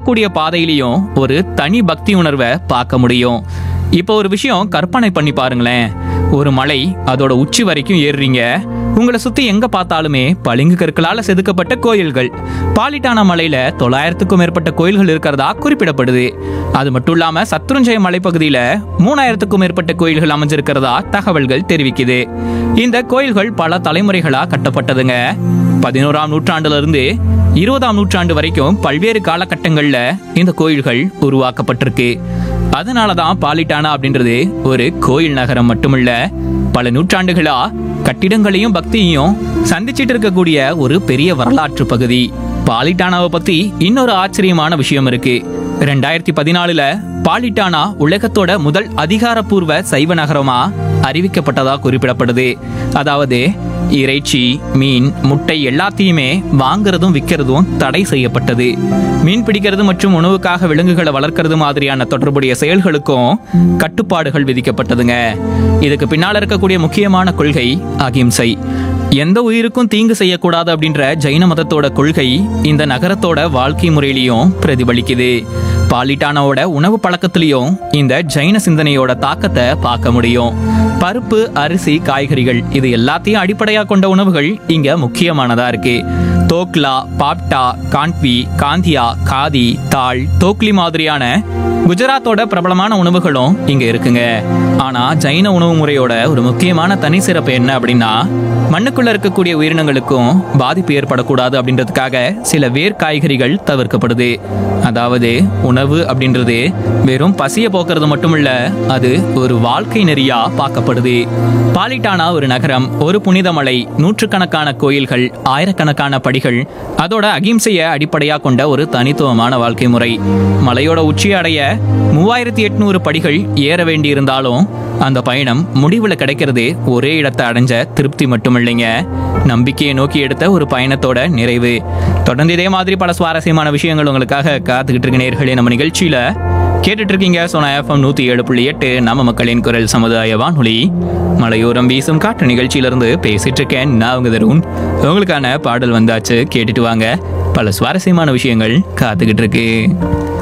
போகக்கூடிய பாதையிலையும் ஒரு தனி பக்தி உணர்வை பார்க்க முடியும் இப்போ ஒரு விஷயம் கற்பனை பண்ணி பாருங்களேன் ஒரு மலை அதோட உச்சி வரைக்கும் ஏறுறீங்க உங்களை சுத்தி எங்க பார்த்தாலுமே பளிங்கு கற்களால செதுக்கப்பட்ட கோயில்கள் பாலிட்டானா மலையில தொள்ளாயிரத்துக்கும் மேற்பட்ட கோயில்கள் இருக்கிறதா குறிப்பிடப்படுது அது மட்டும் இல்லாம சத்ருஞ்சய மலைப்பகுதியில மூணாயிரத்துக்கும் மேற்பட்ட கோயில்கள் அமைஞ்சிருக்கிறதா தகவல்கள் தெரிவிக்குது இந்த கோயில்கள் பல தலைமுறைகளா கட்டப்பட்டதுங்க பதினோராம் நூற்றாண்டுல இருந்து இருபதாம் நூற்றாண்டு வரைக்கும் பல்வேறு காலகட்டங்கள்ல இந்த கோயில்கள் உருவாக்கப்பட்டிருக்கு அதனாலதான் பாலிட்டானா அப்படின்றது ஒரு கோயில் நகரம் மட்டுமில்ல பல நூற்றாண்டுகளா கட்டிடங்களையும் பக்தியையும் சந்திச்சிட்டு இருக்கக்கூடிய ஒரு பெரிய வரலாற்று பகுதி பாலிட்டானாவை பத்தி இன்னொரு ஆச்சரியமான விஷயம் இருக்கு ரெண்டாயிரத்தி பதினாலுல பாலிட்டானா உலகத்தோட முதல் அதிகாரப்பூர்வ சைவ நகரமா அறிவிக்கப்பட்டதா குறிப்பிடப்படுது அதாவது இறைச்சி மீன் முட்டை எல்லாத்தையுமே வாங்குறதும் விற்கிறதும் தடை செய்யப்பட்டது மீன் பிடிக்கிறது மற்றும் உணவுக்காக விலங்குகளை வளர்க்கறது மாதிரியான தொடர்புடைய செயல்களுக்கும் கட்டுப்பாடுகள் விதிக்கப்பட்டதுங்க இதுக்கு பின்னால இருக்கக்கூடிய முக்கியமான கொள்கை அகிம்சை எந்த உயிருக்கும் தீங்கு செய்யக்கூடாது அப்படின்ற ஜைன மதத்தோட கொள்கை இந்த நகரத்தோட வாழ்க்கை முறையிலையும் பிரதிபலிக்குது பாலிட்டானாவோட உணவு பழக்கத்திலையும் இந்த ஜைன சிந்தனையோட தாக்கத்தை பார்க்க முடியும் பருப்பு அரிசி காய்கறிகள் இது எல்லாத்தையும் அடிப்படையா கொண்ட உணவுகள் இங்க முக்கியமானதா இருக்கு தோக்லா பாப்டா கான்வி காந்தியா காதி தாள் தோக்லி மாதிரியான குஜராத்தோட பிரபலமான உணவுகளும் இங்க இருக்குங்க ஆனா ஜைன உணவு முறையோட ஒரு முக்கியமான தனி சிறப்பு என்ன அப்படின்னா மண்ணுக்குள்ள இருக்கக்கூடிய உயிரினங்களுக்கும் பாதிப்பு ஏற்படக்கூடாது அப்படின்றதுக்காக சில வேர் காய்கறிகள் தவிர்க்கப்படுது அதாவது உணவு அப்படின்றது வெறும் பசிய போக்குறது மட்டுமில்ல அது ஒரு வாழ்க்கை நெறியா பார்க்கப்படுது பாலிட்டானா ஒரு நகரம் ஒரு புனித மலை நூற்றுக்கணக்கான கோயில்கள் ஆயிரக்கணக்கான படிகள் அதோட அகிம்சையை அடிப்படையா கொண்ட ஒரு தனித்துவமான வாழ்க்கை முறை மலையோட உச்சி அடைய மூவாயிரத்தி எட்நூறு படிகள் ஏற வேண்டியிருந்தாலும் அந்த பயணம் முடிவுல கிடைக்கிறது ஒரே இடத்தை அடைஞ்ச திருப்தி மட்டும் இல்லைங்க நம்பிக்கையை நோக்கி எடுத்த ஒரு பயணத்தோட நிறைவு தொடர்ந்து இதே மாதிரி பல சுவாரஸ்யமான விஷயங்கள் உங்களுக்காக காத்துக்கிட்டு இருக்க நேர்களே நம்ம நிகழ்ச்சியில கேட்டுட்டு இருக்கீங்க சோனா எஃப்எம் நூத்தி ஏழு புள்ளி எட்டு நம்ம மக்களின் குரல் சமுதாய வானொலி மலையோரம் வீசும் காற்று நிகழ்ச்சியிலிருந்து பேசிட்டு இருக்கேன் நான் உங்க தருண் உங்களுக்கான பாடல் வந்தாச்சு கேட்டுட்டு வாங்க பல சுவாரஸ்யமான விஷயங்கள் காத்துக்கிட்டு இருக்கு